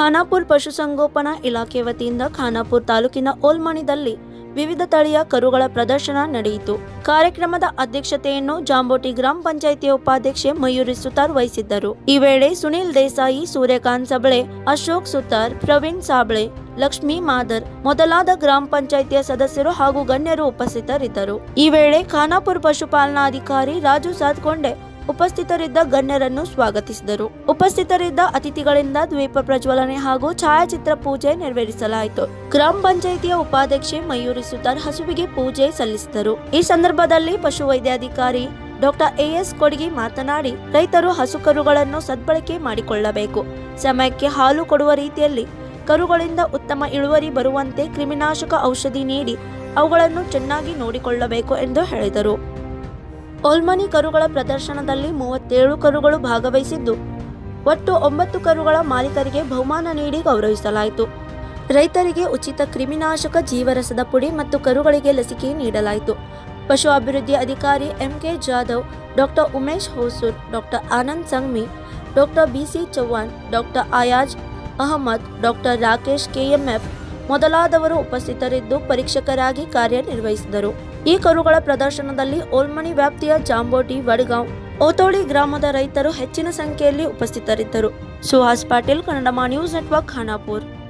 ಖಾನಾಪುರ್ ಪಶುಸಂಗೋಪನಾ ಇಲಾಖೆ ವತಿಯಿಂದ ಖಾನಾಪುರ್ ತಾಲೂಕಿನ ಓಲ್ಮಣಿದಲ್ಲಿ ವಿವಿಧ ತಳಿಯ ಕರುಗಳ ಪ್ರದರ್ಶನ ನಡೆಯಿತು ಕಾರ್ಯಕ್ರಮದ ಅಧ್ಯಕ್ಷತೆಯನ್ನು ಜಾಂಬೋಟಿ ಗ್ರಾಮ ಪಂಚಾಯಿತಿಯ ಉಪಾಧ್ಯಕ್ಷೆ ಮಯೂರಿ ಸುತಾರ್ ವಹಿಸಿದ್ದರು ಈ ವೇಳೆ ಸುನಿಲ್ ದೇಸಾಯಿ ಸೂರ್ಯಕಾಂತ್ ಸಬಳೆ ಅಶೋಕ್ ಸುತಾರ್ ಪ್ರವೀಣ್ ಸಾಬಳೆ ಲಕ್ಷ್ಮೀ ಮಾದರ್ ಮೊದಲಾದ ಗ್ರಾಮ ಪಂಚಾಯಿತಿಯ ಸದಸ್ಯರು ಹಾಗೂ ಗಣ್ಯರು ಉಪಸ್ಥಿತರಿದ್ದರು ಈ ವೇಳೆ ಖಾನಾಪುರ್ ಪಶುಪಾಲನಾಧಿಕಾರಿ ರಾಜು ಸಾತ್ಕೊಂಡೆ ಉಪಸ್ಥಿತರಿದ್ದ ಗಣ್ಯರನ್ನು ಸ್ವಾಗತಿಸಿದರು ಉಪಸ್ಥಿತರಿದ್ದ ಅತಿಥಿಗಳಿಂದ ದ್ವೀಪ ಪ್ರಜ್ವಲನೆ ಹಾಗೂ ಛಾಯಾಚಿತ್ರ ಪೂಜೆ ನೆರವೇರಿಸಲಾಯಿತು ಗ್ರಾಮ ಪಂಚಾಯಿತಿಯ ಉಪಾಧ್ಯಕ್ಷೆ ಮಯೂರಿ ಸುತಾರ್ ಹಸುವಿಗೆ ಪೂಜೆ ಸಲ್ಲಿಸಿದರು ಈ ಸಂದರ್ಭದಲ್ಲಿ ಪಶುವೈದ್ಯಾಧಿಕಾರಿ ಡಾಕ್ಟರ್ ಎಎಸ್ ಕೊಡಗಿ ಮಾತನಾಡಿ ರೈತರು ಹಸು ಕರುಗಳನ್ನು ಸದ್ಬಳಕೆ ಮಾಡಿಕೊಳ್ಳಬೇಕು ಸಮಯಕ್ಕೆ ಹಾಲು ಕೊಡುವ ರೀತಿಯಲ್ಲಿ ಕರುಗಳಿಂದ ಉತ್ತಮ ಇಳುವರಿ ಬರುವಂತೆ ಕ್ರಿಮಿನಾಶಕ ಔಷಧಿ ನೀಡಿ ಅವುಗಳನ್ನು ಚೆನ್ನಾಗಿ ನೋಡಿಕೊಳ್ಳಬೇಕು ಎಂದು ಹೇಳಿದರು ಓಲ್ಮನಿ ಕರುಗಳ ಪ್ರದರ್ಶನದಲ್ಲಿ ಮೂವತ್ತೇಳು ಕರುಗಳು ಭಾಗವಹಿಸಿದ್ದು ಒಟ್ಟು ಒಂಬತ್ತು ಕರುಗಳ ಮಾಲೀಕರಿಗೆ ಬಹುಮಾನ ನೀಡಿ ಗೌರವಿಸಲಾಯಿತು ರೈತರಿಗೆ ಉಚಿತ ಕ್ರಿಮಿನಾಶಕ ಜೀವರಸದ ಪುಡಿ ಮತ್ತು ಕರುಗಳಿಗೆ ಲಸಿಕೆ ನೀಡಲಾಯಿತು ಪಶು ಅಭಿವೃದ್ಧಿ ಅಧಿಕಾರಿ MK Jadhav doctor Umesh Hosur doctor Anand Sangmi doctor BC Chauhan doctor Ayaz Ahmad doctor Rakesh KMF ಮೊದಲಾದವರು ಉಪಸ್ಥಿತರಿದ್ದು ಪರೀಕ್ಷಕರಾಗಿ ಕಾರ್ಯನಿರ್ವಹಿಸಿದರು ಈ ಕರುಗಳ ಪ್ರದರ್ಶನದಲ್ಲಿ ಓಲ್ಮಣಿ ವ್ಯಾಪ್ತಿಯ ಜಾಂಬೋಟಿ ವಡಗಾಂವ್ ಓತೋಳಿ ಗ್ರಾಮದ ರೈತರು ಹೆಚ್ಚಿನ ಸಂಖ್ಯೆಯಲ್ಲಿ ಉಪಸ್ಥಿತರಿದ್ದರು ಸುಹಾಸ್ ಪಾಟೀಲ್ ಕನ್ನಡ ನ್ಯೂಸ್ ನೆಟ್ವರ್ಕ್ ಖಾನಾಪುರ್